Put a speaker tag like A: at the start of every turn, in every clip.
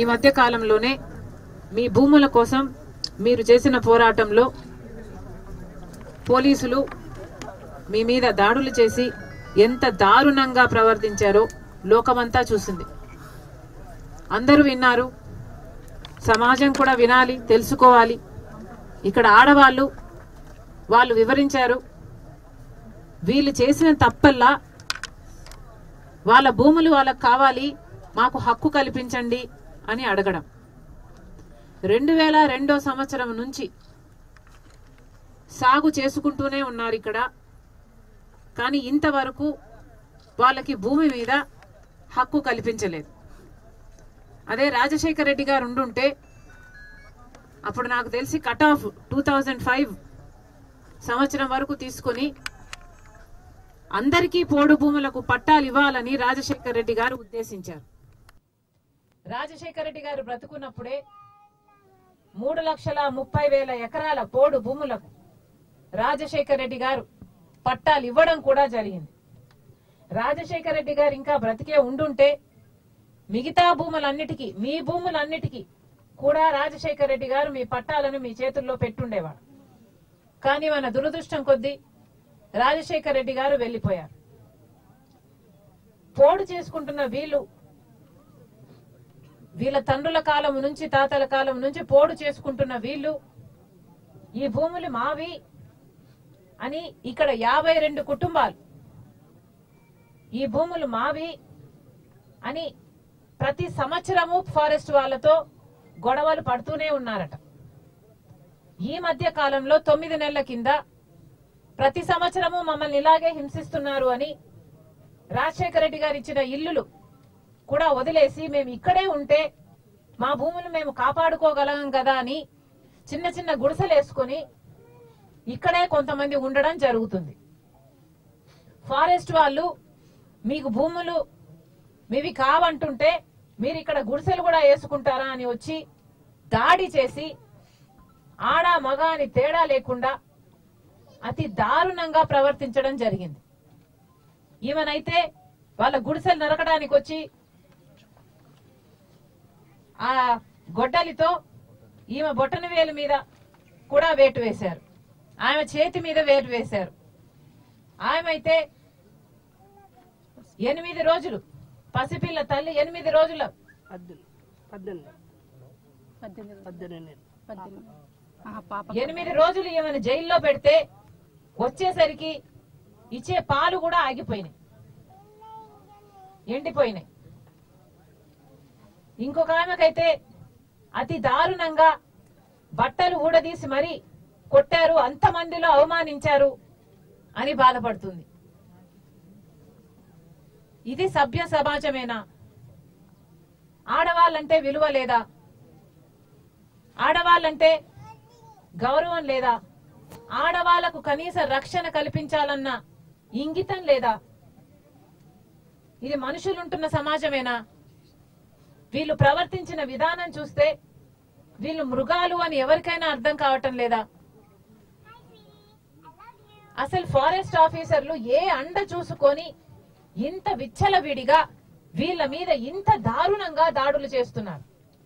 A: మధ్య కాలంలోనే మీ భూముల కోసం మీరు చేసిన పోరాటంలో పోలీసులు మీ మీద దాడులు చేసి ఎంత దారుణంగా ప్రవర్తించారో లోకమంతా చూసింది అందరూ విన్నారు సమాజం కూడా వినాలి తెలుసుకోవాలి ఇక్కడ ఆడవాళ్ళు వాళ్ళు వివరించారు వీళ్ళు చేసిన తప్పల్లా వాళ్ళ భూములు వాళ్ళకు కావాలి మాకు హక్కు కల్పించండి అని అడగడం రెండు వేల రెండో సంవత్సరం నుంచి సాగు చేసుకుంటూనే ఉన్నారు ఇక్కడ కానీ ఇంతవరకు వాళ్ళకి భూమి మీద హక్కు కల్పించలేదు అదే రాజశేఖర రెడ్డి గారు ఉండుంటే అప్పుడు నాకు తెలిసి cut off two thousand five సంవత్సరం వరకు తీసుకొని అందరికీ పోడు భూములకు పట్టాలు ఇవ్వాలని రాజశేఖర రెడ్డి గారు ఉద్దేశించారు రాజశేఖర రెడ్డి గారు బ్రతుకున్నప్పుడే మూడు లక్షల ముప్పై వేల ఎకరాల పోడు భూములకు రాజశేఖర రెడ్డి గారు పట్టాలు ఇవ్వడం కూడా జరిగింది రాజశేఖర రెడ్డి గారు ఇంకా బ్రతికే ఉండుంటే మిగతా భూములన్నిటికీ మీ భూములన్నిటికీ కూడా రాజశేఖర రెడ్డి గారు మీ పట్టాలను మీ చేతుల్లో పెట్టుండేవాడు కానీ మన దురదృష్టం కొద్దీ రాజశేఖర రెడ్డి గారు వెళ్లిపోయారు పోడు చేసుకుంటున్న వీళ్ళు వీళ్ళ తండ్రుల కాలం నుంచి తాతల కాలం నుంచి పోడు చేసుకుంటున్న వీళ్ళు ఈ భూములు మావి అని ఇక్కడ యాభై రెండు కుటుంబాలు ఈ భూములు మావి అని ప్రతి సంవత్సరము ఫారెస్ట్ వాళ్ళతో గొడవలు పడుతూనే ఉన్నారట ఈ మధ్య కాలంలో తొమ్మిది నెలల కింద ప్రతి సంవత్సరము మమ్మల్ని ఇలాగే హింసిస్తున్నారు అని రాజశేఖర రెడ్డి గారు ఇచ్చిన ఇల్లులు కూడా వదిలేసి మేము ఇక్కడే ఉంటే మా భూములు మేము కాపాడుకోగలం కదా అని చిన్న చిన్న గుడిసెలు వేసుకొని ఇక్కడే కొంతమంది ఉండడం జరుగుతుంది ఫారెస్ట్ వాళ్ళు మీకు భూములు మీవి కావంటుంటే మీరు ఇక్కడ గుడిసెలు కూడా వేసుకుంటారా అని వచ్చి దాడి చేసి ఆడ మగ అని తేడా లేకుండా అతి దారుణంగా ప్రవర్తించడం జరిగింది ఈమెనైతే వాళ్ళ గుడిసెలు నరకడానికి వచ్చి ఆ గొడ్డలితో ఈమె బొట్టన వేలు మీద కూడా వేటు వేశారు ఆమె చేతి మీద వేటు వేశారు ఆమె అయితే ఎనిమిది రోజులు పసిపిల్ల తల్లి ఎనిమిది రోజుల
B: పద్దెనిమిది పద్దెనిమిది
C: పద్దెనిమిది
B: పద్దెనిమిది
C: పద్దెనిమిది ఆహా, పాప
A: ఎనిమిది రోజులు ఈమెను జైల్లో పెడితే వచ్చేసరికి ఇచ్చే పాలు కూడా ఆగిపోయినాయి ఎండిపోయినాయి ఇంకొక ఆమెకైతే అతి దారుణంగా బట్టలు ఊడదీసి మరీ కొట్టారు అంతమందిలో అవమానించారు అని బాధపడుతుంది ఇది సభ్య సమాజమేనా ఆడవాళ్ళంటే విలువ లేదా ఆడవాళ్ళంటే గౌరవం లేదా ఆడవాళ్లకు కనీస రక్షణ కల్పించాలన్న ఇంగితం లేదా ఇది మనుషులుంటున్న సమాజమేనా వీళ్ళు ప్రవర్తించిన విధానం చూస్తే వీళ్ళు మృగాలు అని ఎవరికైనా అర్థం కావటం లేదా అసలు ఫారెస్ట్ ఆఫీసర్లు ఏ అండ చూసుకొని ఇంత విచ్చలవిడిగా వీళ్ళ మీద ఇంత దారుణంగా దాడులు చేస్తున్నారు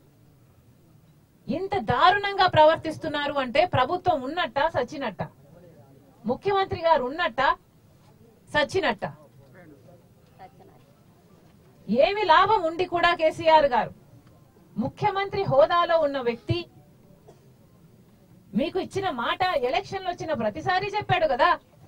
A: ఇంత దారుణంగా ప్రవర్తిస్తున్నారు అంటే ప్రభుత్వం ఉన్నట్ట సచ్చినట్ట ముఖ్యమంత్రి గారు ఉన్నట్ట సచ్చినట్ట ఏమి లాభం ఉండి కూడా కేసీఆర్ గారు ముఖ్యమంత్రి హోదాలో ఉన్న వ్యక్తి మీకు ఇచ్చిన మాట ఎలక్షన్లు వచ్చిన ప్రతిసారి చెప్పాడు కదా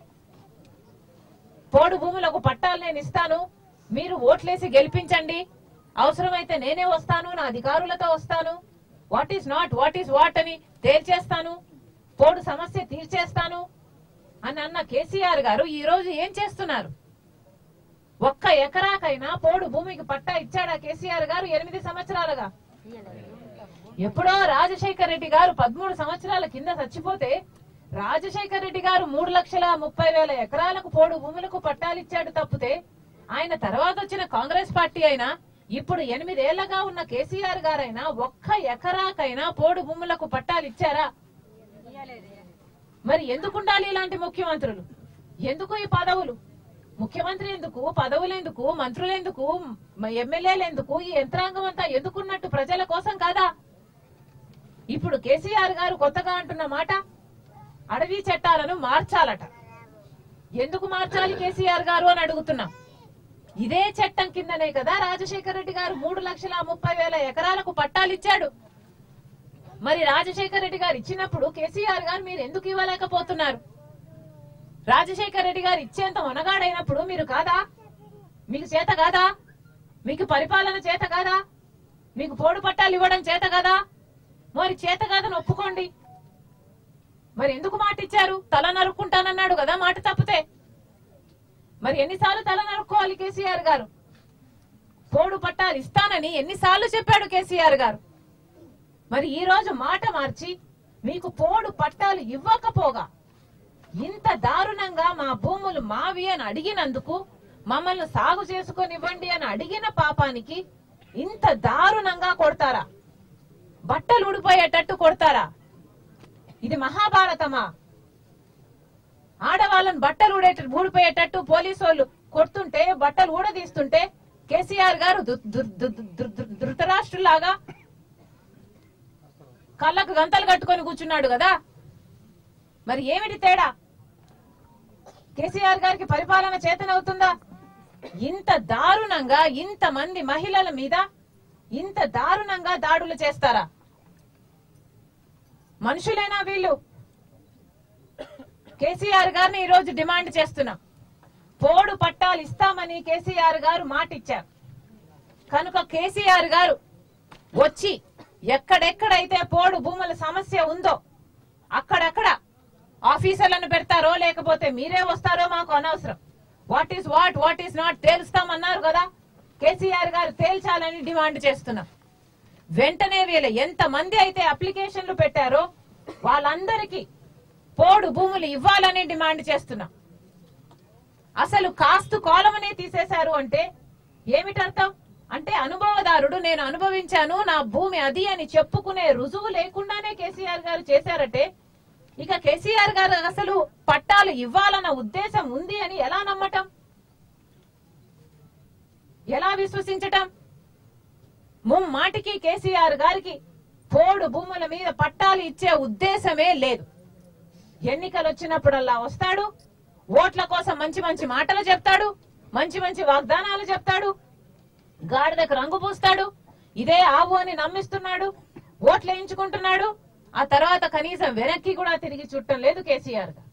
A: పోడు భూములకు పట్టాలు నేను ఇస్తాను మీరు ఓట్లేసి గెలిపించండి అవసరమైతే నేనే వస్తాను నా అధికారులతో వస్తాను what is not what is what అని తేల్చేస్తాను పోడు సమస్య తీర్చేస్తాను అని అన్న కేసీఆర్ గారు ఈ రోజు ఏం చేస్తున్నారు ఒక్క ఎకరాకైనా పోడు భూమికి పట్టా ఇచ్చాడా కేసీఆర్ గారు ఎనిమిది సంవత్సరాలుగా ఎప్పుడో రాజశేఖర్ రెడ్డి గారు పదమూడు సంవత్సరాల కింద చచ్చిపోతే రాజశేఖర్ రెడ్డి గారు మూడు లక్షల ముప్పై వేల ఎకరాలకు పోడు భూములకు పట్టాలిచ్చాడు తప్పితే ఆయన తర్వాత వచ్చిన కాంగ్రెస్ పార్టీ అయినా ఇప్పుడు ఎనిమిదేళ్లగా ఉన్న కేసీఆర్ గారైనా ఒక్క ఎకరాకైనా పోడు భూములకు పట్టాలు ఇచ్చారా మరి ఎందుకు ఉండాలి ఇలాంటి ముఖ్యమంత్రులు ఎందుకు ఈ పదవులు ముఖ్యమంత్రి ఎందుకు పదవులు ఎందుకు మంత్రులు ఎందుకు మ- ఎమ్మెల్యేలు ఎందుకు ఈ యంత్రాంగం అంతా ఎందుకున్నట్టు ప్రజల కోసం కాదా ఇప్పుడు కేసీఆర్ గారు కొత్తగా అంటున్న మాట అడవి చట్టాలను మార్చాలట ఎందుకు మార్చాలి కేసీఆర్ గారు అని అడుగుతున్నాం ఇదే చట్టం కిందనే కదా రాజశేఖర రెడ్డి గారు మూడు లక్షల ముప్పై వేల ఎకరాలకు పట్టాలిచ్చాడు మరి రాజశేఖర రెడ్డి గారు ఇచ్చినప్పుడు కేసీఆర్ గారు మీరు ఎందుకు ఇవ్వలేకపోతున్నారు రాజశేఖర రెడ్డి గారు ఇచ్చేంత మొనగాడైనప్పుడు మీరు కాదా మీకు చేత కాదా మీకు పరిపాలన చేత కాదా మీకు పోడు పట్టాలు ఇవ్వడం చేత కాదా మరి చేత కాదని ఒప్పుకోండి మరి ఎందుకు మాట ఇచ్చారు తల నరుక్కుంటానన్నాడు కదా మాట తప్పితే మరి ఎన్నిసార్లు తల నరుక్కోవాలి కేసీఆర్ గారు పోడు పట్టాలు ఇస్తానని ఎన్నిసార్లు చెప్పాడు కేసీఆర్ గారు మరి ఈ రోజు మాట మార్చి మీకు పోడు పట్టాలు ఇవ్వకపోగా ఇంత దారుణంగా మా భూములు మావి అని అడిగినందుకు మమ్మల్ని సాగు చేసుకొనివ్వండి అని అడిగిన పాపానికి ఇంత దారుణంగా కొడతారా బట్టలు ఊడిపోయేటట్టు కొడతారా ఇది మహాభారతమా ఆడవాళ్ళని బట్టలు ఊడే ఊడిపోయేటట్టు పోలీసు వాళ్ళు కొడుతుంటే బట్టలు ఊడదీస్తుంటే కేసీఆర్ గారు దు- దు- దు- దు- దు- ధృతరాష్ట్రులాగా కళ్ళకు గంతలు కట్టుకొని కూర్చున్నాడు కదా మరి ఏమిటి తేడా కేసీఆర్ గారికి పరిపాలన చేతనవుతుందా ఇంత దారుణంగా ఇంత మంది మహిళల మీద ఇంత దారుణంగా దాడులు చేస్తారా మనుషులేనా వీళ్ళు కేసీఆర్ గారిని ఈ రోజు డిమాండ్ చేస్తున్నాం పోడు పట్టాలు ఇస్తామని కేసీఆర్ గారు మాట ఇచ్చారు కనుక కేసీఆర్ గారు వచ్చి ఎక్కడెక్కడైతే పోడు భూముల సమస్య ఉందో అక్కడక్కడ ఆఫీసర్లను పెడతారో లేకపోతే మీరే వస్తారో మాకు అనవసరం what is what what is not తేల్స్తామన్నారు కదా కేసీఆర్ గారు తేల్చాలని డిమాండ్ చేస్తున్నాం వెంటనే వీళ్ళ ఎంత మంది అయితే అప్లికేషన్లు పెట్టారో వాళ్ళందరికీ పోడు భూములు ఇవ్వాలని డిమాండ్ చేస్తున్నాం అసలు కాస్తు కోలమనే తీసేశారు అంటే ఏమిటర్థం అంటే అనుభవదారుడు నేను అనుభవించాను నా భూమి అది అని చెప్పుకునే రుజువు లేకుండానే కేసీఆర్ గారు చేశారటే ఇక కేసీఆర్ గారు అసలు పట్టాలు ఇవ్వాలన్న ఉద్దేశం ఉంది అని ఎలా నమ్మటం ఎలా విశ్వసించటం ముమ్మాటికి కేసీఆర్ గారికి పోడు భూముల మీద పట్టాలు ఇచ్చే ఉద్దేశమే లేదు ఎన్నికలు వచ్చినప్పుడల్లా వస్తాడు ఓట్ల కోసం మంచి మంచి మాటలు చెప్తాడు మంచి మంచి వాగ్దానాలు చెప్తాడు గాడిదకు రంగు పూస్తాడు ఇదే ఆవు అని నమ్మిస్తున్నాడు ఓట్లు వేయించుకుంటున్నాడు ఆ తర్వాత కనీసం వెనక్కి కూడా తిరిగి చుట్టం లేదు KCR garu.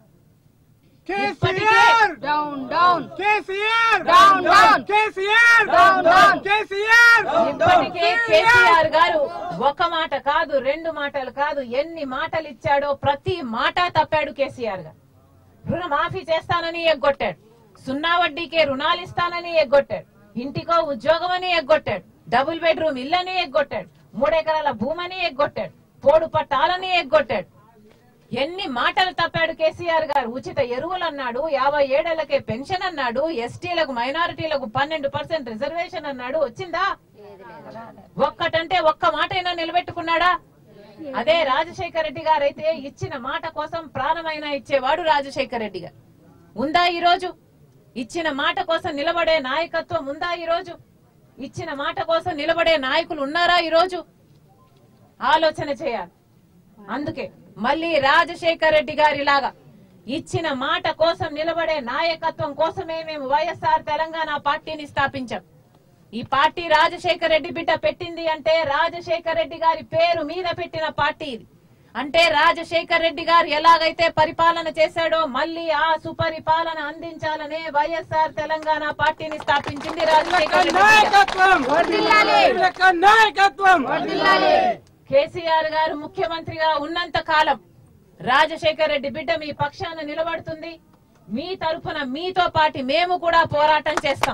D: KCR
C: down down
D: KCR
C: Down, down.
D: KCR
C: Down, down.
D: KCR
A: ఇప్పటికే కేసీఆర్ గారు ఒక మాట కాదు రెండు మాటలు కాదు ఎన్ని మాటలు ఇచ్చాడో ప్రతి మాట తప్పాడు కేసీఆర్ గారు రుణమాఫీ చేస్తానని ఎగ్గొట్టాడు సున్నా వడ్డీకే రుణాలు ఇస్తానని ఎగ్గొట్టాడు ఇంటికో ఉద్యోగం అని ఎగ్గొట్టాడు డబుల్ బెడ్రూమ్ ఇల్లని ఎగ్గొట్టాడు మూడెకరాల భూమని ఎగ్గొట్టాడు పోడు పట్టాలని ఎగ్గొట్టాడు ఎన్ని మాటలు తప్పాడు కేసీఆర్ గారు ఉచిత ఎరువులు అన్నాడు యాభై ఏడేళ్లకే పెన్షన్ అన్నాడు ఎస్టీలకు మైనారిటీలకు పన్నెండు పర్సెంట్ రిజర్వేషన్ అన్నాడు వచ్చిందా ఒక్కటంటే ఒక్క మాట అయినా నిలబెట్టుకున్నాడా అదే రాజశేఖర రెడ్డి గారు అయితే ఇచ్చిన మాట కోసం ప్రాణమైనా ఇచ్చేవాడు రాజశేఖర రెడ్డి గారు ఉందా ఈ రోజు ఇచ్చిన మాట కోసం నిలబడే నాయకత్వం ఉందా ఈ రోజు ఇచ్చిన మాట కోసం నిలబడే నాయకులు ఉన్నారా ఈ రోజు ఆలోచన చేయాలి అందుకే మళ్ళీ రాజశేఖర్ రెడ్డి గారి లాగా ఇచ్చిన మాట కోసం నిలబడే నాయకత్వం కోసమే మేము వైఎస్ఆర్ తెలంగాణ పార్టీని స్థాపించాం ఈ పార్టీ రాజశేఖర్ రెడ్డి బిడ్డ పెట్టింది అంటే రాజశేఖర్ రెడ్డి గారి పేరు మీద పెట్టిన పార్టీ ఇది అంటే రాజశేఖర్ రెడ్డి గారు ఎలాగైతే పరిపాలన చేశాడో మళ్ళీ ఆ సుపరిపాలన అందించాలనే వైఎస్ఆర్ తెలంగాణ పార్టీని స్థాపించింది రాజశేఖర్ రెడ్డి బిడ్డ.
D: నాయకత్వం వీళ్ళకి నాయకత్వం
A: కేసీఆర్ గారు ముఖ్యమంత్రిగా ఉన్నంత కాలం రాజశేఖర్ రెడ్డి బిడ్డ మీ పక్షాన నిలబడుతుంది మీ తరఫున మీతో పాటు మేము కూడా పోరాటం చేస్తాం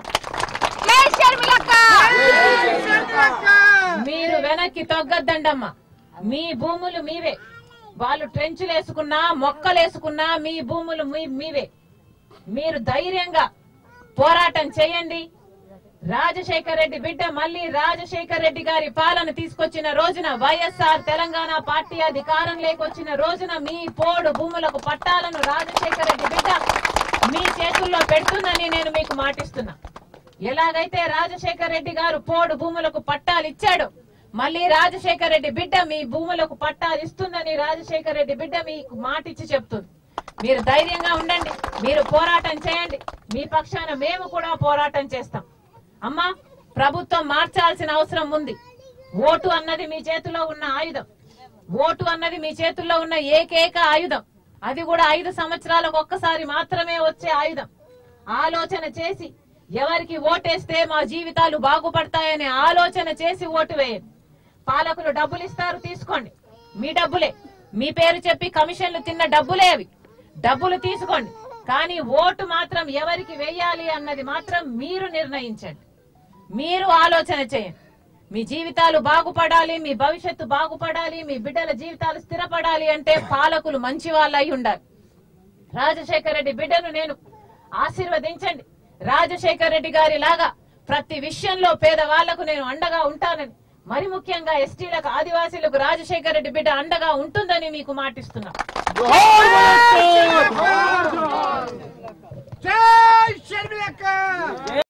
A: మీరు వెనక్కి తొగ్గద్దండమ్మా మీ భూములు మీవే వాళ్ళు ట్రెంచులు వేసుకున్నా మొక్కలు వేసుకున్నా మీ భూములు మీ- మీవే మీరు ధైర్యంగా పోరాటం చేయండి రాజశేఖర్ రెడ్డి బిడ్డ మళ్ళీ రాజశేఖర్ రెడ్డి గారి పాలన తీసుకొచ్చిన రోజున వైఎస్ఆర్ తెలంగాణ పార్టీ అధికారం లేకొచ్చిన రోజున మీ పోడు భూములకు పట్టాలను రాజశేఖర్ రెడ్డి బిడ్డ మీ చేతుల్లో పెడుతుందని నేను మీకు మాటిస్తున్నా ఎలాగైతే రాజశేఖర్ రెడ్డి గారు పోడు భూములకు పట్టాలు ఇచ్చాడు మళ్ళీ రాజశేఖర్ రెడ్డి బిడ్డ మీ భూములకు పట్టాలు ఇస్తుందని రాజశేఖర్ రెడ్డి బిడ్డ మీకు మాటిచ్చి చెప్తుంది మీరు ధైర్యంగా ఉండండి మీరు పోరాటం చేయండి మీ పక్షాన మేము కూడా పోరాటం చేస్తాం అమ్మా ప్రభుత్వం మార్చాల్సిన అవసరం ఉంది ఓటు అన్నది మీ చేతిలో ఉన్న ఆయుధం ఓటు అన్నది మీ చేతుల్లో ఉన్న ఏకైక ఆయుధం అది కూడా ఐదు సంవత్సరాలకు ఒక్కసారి మాత్రమే వచ్చే ఆయుధం ఆలోచన చేసి ఎవరికి ఓటేస్తే మా జీవితాలు బాగుపడతాయనే ఆలోచన చేసి ఓటు వేయండి పాలకులు డబ్బులు ఇస్తారు తీసుకోండి మీ డబ్బులే మీ పేరు చెప్పి కమిషన్లు తిన్న డబ్బులే అవి డబ్బులు తీసుకోండి కానీ ఓటు మాత్రం ఎవరికి వేయాలి అన్నది మాత్రం మీరు నిర్ణయించండి మీరు ఆలోచన చేయండి మీ జీవితాలు బాగుపడాలి మీ భవిష్యత్తు బాగుపడాలి మీ బిడ్డల జీవితాలు స్థిరపడాలి అంటే పాలకులు మంచి వాళ్ళు అయి ఉండాలి రాజశేఖర రెడ్డి బిడ్డను నేను ఆశీర్వదించండి రాజశేఖర రెడ్డి గారి లాగా ప్రతి విషయంలో పేదవాళ్లకు నేను అండగా ఉంటానని మరి ముఖ్యంగా ఎస్టీలకు ఆదివాసీలకు రాజశేఖర రెడ్డి బిడ్డ అండగా ఉంటుందని మీకు మాటిస్తున్నా
D: జై షర్మిలక్క